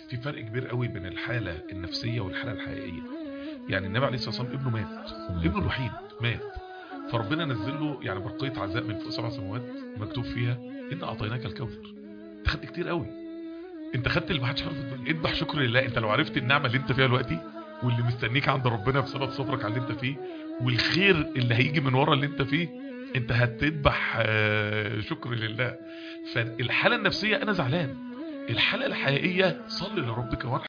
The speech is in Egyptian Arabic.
في فرق كبير قوي بين الحالة النفسية والحالة الحقيقية يعني النبي عليه الصلاة والسلام ابنه مات ابنه الوحيد مات فربنا نزل له يعني برقية عزاء من فوق سبع سماوات مكتوب فيها إن أعطيناك الكوثر انت خدت كتير قوي انت خدت اللي ما حدش عارف في الدنيا اذبح شكر لله انت لو عرفت النعمة اللي انت فيها دلوقتي واللي مستنيك عند ربنا بسبب صبرك على اللي انت فيه والخير اللي هيجي من ورا اللي انت فيه انت هتذبح آه، شكر لله فالحالة النفسية انا زعلان الحالة الحقيقية صلي لربك وارحم